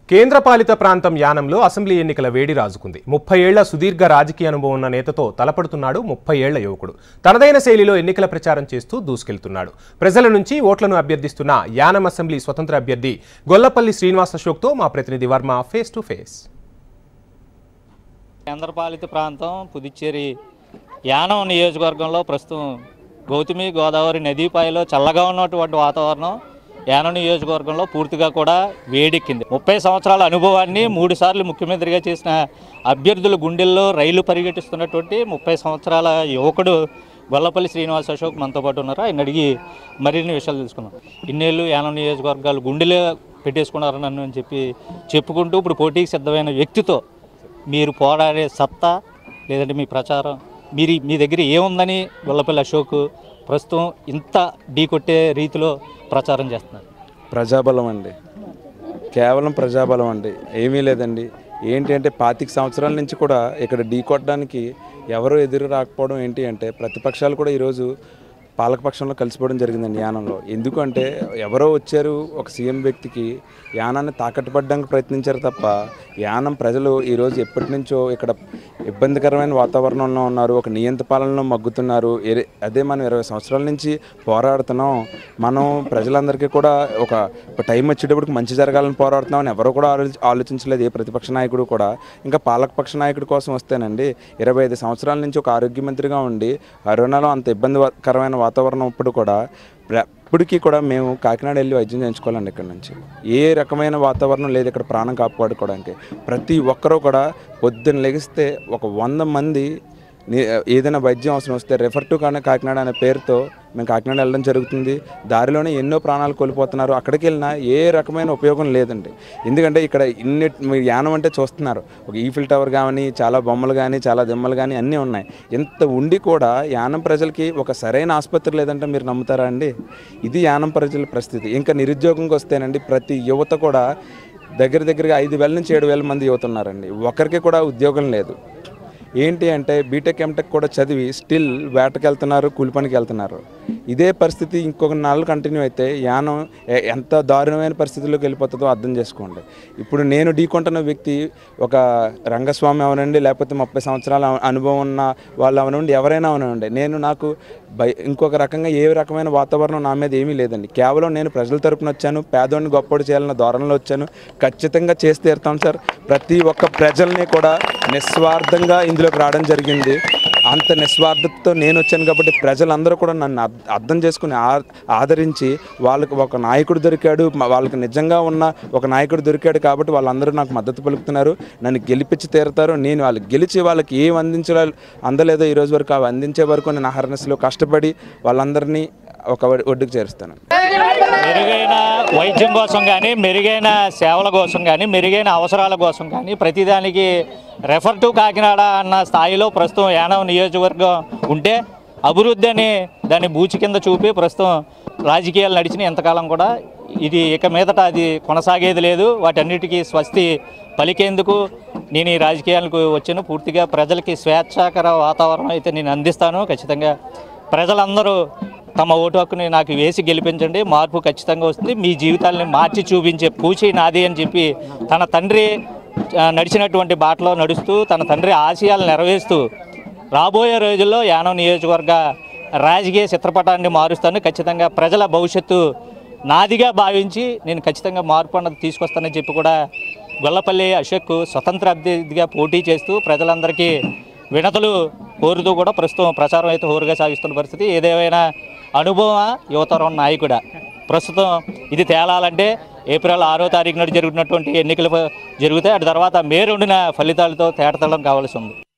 కేంద్రపాలిత ప్రాంతం యానంలో అసెంబ్లీ ఎన్నికల వేడి రాజుకుంది ముప్పై ఏళ్ల సుదీర్ఘ రాజకీయ అనుభవం ఉన్న నేతతో తలపడుతున్నాడు ముప్పై ఏళ్ల యువకుడు తనదైన శైలిలో ఎన్నికల ప్రచారం చేస్తూ దూసుకెళ్తున్నాడు ప్రజల నుంచి ఓట్లను అభ్యర్థిస్తున్న యానం అసెంబ్లీ స్వతంత్ర అభ్యర్థి గొల్లపల్లి శ్రీనివాస్ అశోక్తో మా ప్రతినిధి వర్మ ఫేస్ టు ఫేస్ కేంద్రపాలిత ప్రాంతం పుదుచ్చేరి యానం నియోజకవర్గంలో ప్రస్తుతం గౌతమి గోదావరి నదీపాయలో చల్లగా ఉన్నటువంటి వాతావరణం యానం నియోజకవర్గంలో పూర్తిగా కూడా వేడెక్కింది ముప్పై సంవత్సరాల అనుభవాన్ని మూడు సార్లు ముఖ్యమంత్రిగా చేసిన అభ్యర్థుల గుండెల్లో రైలు పరిగెట్టిస్తున్నటువంటి ముప్పై సంవత్సరాల యువకుడు గొల్లపల్లి శ్రీనివాస్ అశోక్ మనతో పాటు ఉన్నారు ఆయన అడిగి మరిన్ని విషయాలు తెలుసుకుందాం ఇన్నేళ్ళు యానం నియోజకవర్గాలు గుండెలే పెట్టేసుకున్నారు నన్ను అని చెప్పి చెప్పుకుంటూ ఇప్పుడు పోటీకి సిద్ధమైన వ్యక్తితో మీరు పోరాడే సత్తా లేదంటే మీ ప్రచారం మీరు మీ దగ్గర ఏముందని గొల్లపల్లి అశోక్ ప్రస్తుతం ఇంత ఢీ కొట్టే రీతిలో ప్రచారం చేస్తున్నారు ప్రజాబలం అండి కేవలం ప్రజాబలం అండి ఏమీ లేదండి ఏంటి అంటే పాతిక సంవత్సరాల నుంచి కూడా ఇక్కడ ఢీ కొట్టడానికి ఎవరు ఎదురు రాకపోవడం ఏంటి అంటే ప్రతిపక్షాలు కూడా ఈరోజు పాలకపక్షంలో కలిసిపోవడం జరిగిందండి యానంలో ఎందుకంటే ఎవరో వచ్చారు ఒక సీఎం వ్యక్తికి యానాన్ని తాకట్టు పడడానికి ప్రయత్నించారు తప్ప యానం ప్రజలు ఈరోజు ఎప్పటి నుంచో ఇక్కడ ఇబ్బందికరమైన వాతావరణంలో ఉన్నారు ఒక నియంత పాలనలో మగ్గుతున్నారు ఎరే- అదే మనం ఇరవై సంవత్సరాల నుంచి పోరాడుతున్నాం మనం ప్రజలందరికీ కూడా ఒక ఒక టైం వచ్చేటప్పటికి మంచి జరగాలని పోరాడుతున్నాం అని ఎవరు కూడా ఆలోచి ఆలోచించలేదు ఏ ప్రతిపక్ష నాయకుడు కూడా ఇంకా పాలకపక్ష నాయకుడి కోసం వస్తేనండి ఇరవై ఐదు సంవత్సరాల నుంచి ఒక ఆరోగ్య మంత్రిగా ఉండి కరోనాలో అంత ఇబ్బందికరమైన వాతావరణం ఇప్పుడు కూడా ప్ర- ఇప్పటికీ కూడా మేము కాకినాడ వెళ్ళి వైద్యం చేయించుకోవాలండి ఇక్కడ నుంచి ఏ రకమైన వాతావరణం లేదు ఇక్కడ ప్రాణం కాపాడుకోవడానికి ప్రతి ఒక్కరూ కూడా పొద్దున్న లెగిస్తే ఒక వంద మంది ని- ఏదైనా వైద్యం అవసరం వస్తే రెఫర్ టు కానీ కాకినాడ అనే పేరుతో మేము కాకినాడ వెళ్ళడం జరుగుతుంది దారిలోనే ఎన్నో ప్రాణాలు కోల్పోతున్నారు అక్కడికి వెళ్ళినా ఏ రకమైన ఉపయోగం లేదండి ఎందుకంటే ఇక్కడ ఇన్ని మీరు యానం అంటే చూస్తున్నారు ఒక ఈఫిల్ టవర్ కానీ చాలా బొమ్మలు కానీ చాలా దిమ్మలు కానీ అన్నీ ఉన్నాయి ఇంత ఉండి కూడా యానం ప్రజలకి ఒక సరైన ఆసుపత్రి లేదంటే మీరు నమ్ముతారా అండి ఇది యానం ప్రజల పరిస్థితి ఇంకా నిరుద్యోగంకి వస్తేనండి ప్రతి యువత కూడా దగ్గర దగ్గరగా ఐదు వేల నుంచి ఏడు వేల మంది యువత ఉన్నారండి ఒకరికి కూడా ఉద్యోగం లేదు ఏంటి అంటే బీటెక్ ఎంటెక్ కూడా చదివి స్టిల్ వేటకి వెళ్తున్నారు కూలి పనికి వెళ్తున్నారు ఇదే పరిస్థితి ఇంకొక నాలుగు కంటిన్యూ అయితే యానం ఎ- ఎంత దారుణమైన పరిస్థితిలోకి వెళ్ళిపోతుందో అర్థం చేసుకోండి ఇప్పుడు నేను ఢీకొంటున్న వ్యక్తి ఒక రంగస్వామి అవనండి లేకపోతే ముప్పై సంవత్సరాల అను- అనుభవం ఉన్న వాళ్ళు అవనండి ఎవరైనా అవనండి నేను నాకు బై ఇంకొక రకంగా ఏ రకమైన వాతావరణం నా మీద ఏమీ లేదండి కేవలం నేను ప్రజల తరపున వచ్చాను పేదోడిని గొప్పడు చేయాలన్న ధోరణిలో వచ్చాను ఖచ్చితంగా చేసి తీరుతాం సార్ ప్రతి ఒక్క ప్రజల్ని కూడా నిస్వార్థంగా ఇందులోకి రావడం జరిగింది అంత నిస్వార్థతతో నేను వచ్చాను కాబట్టి ప్రజలందరూ కూడా నన్ను అర్థ- అర్థం చేసుకుని ఆ- ఆదరించి వాళ్ళకి ఒక నాయకుడు దొరికాడు మ- వాళ్ళకి నిజంగా ఉన్న ఒక నాయకుడు దొరికాడు కాబట్టి వాళ్ళందరూ నాకు మద్దతు పలుకుతున్నారు నన్ను గెలిపించి తీరుతారు నేను వాళ్ళు గెలిచి వాళ్ళకి ఏం అందించాలో అందలేదో ఈ రోజు వరకు అవి అందించే వరకు నేను అహర్నెస్లో కష్టపడి వాళ్ళందరినీ ఒక ఒడ్- ఒడ్డుకు చేరుస్తాను మెరుగైన వైద్యం కోసం కానీ మెరుగైన సేవల కోసం కానీ మెరుగైన అవసరాల కోసం కానీ ప్రతిదానికి రెఫర్ టు కాకినాడ అన్న స్థాయిలో ప్రస్తుతం యానవ నియోజకవర్గం ఉంటే అభివృద్ధి అని దాన్ని బూచి కింద చూపి ప్రస్తుతం రాజకీయాలు నడిచిన ఎంతకాలం కూడా ఇది ఇక మీదట అది కొనసాగేది లేదు వాటన్నిటికీ స్వస్తి పలికేందుకు నేను ఈ రాజకీయాలకు వచ్చాను పూర్తిగా ప్రజలకి స్వేచ్ఛాకర వాతావరణం అయితే నేను అందిస్తాను ఖచ్చితంగా ప్రజలందరూ తమ ఓటు హక్కుని నాకు వేసి గెలిపించండి మార్పు ఖచ్చితంగా వస్తుంది మీ జీవితాలని మార్చి చూపించే పూచి నాది అని చెప్పి తన తండ్రి ఆ, నడిచినటువంటి బాటలో నడుస్తూ తన తండ్రి ఆశయాలు నెరవేరుస్తూ రాబోయే రోజుల్లో యానం నియోజకవర్గ రాజకీయ చిత్రపటాన్ని మారుస్తాను ఖచ్చితంగా ప్రజల భవిష్యత్తు నాదిగా భావించి నేను ఖచ్చితంగా మార్పు అన్నది తీసుకొస్తానని చెప్పి కూడా గొల్లపల్లి అశోక్ స్వతంత్ర అభ్యర్థిగా పోటీ చేస్తూ ప్రజలందరికీ వినతులు కోరుతూ కూడా ప్రస్తుతం ప్రచారం అయితే హోరుగా సాగిస్తున్న పరిస్థితి ఏదేమైనా అనుభవ యువతరం నాయకుడా ప్రస్తుతం ఇది తేలాలంటే ఏప్రిల్ ఆరో తారీఖు నాడు జరుగుతున్నటువంటి ఎన్నికలు జరుగుతాయి అటు తర్వాత మే రెండున ఫలితాలతో తేటతలం కావాల్సి ఉంది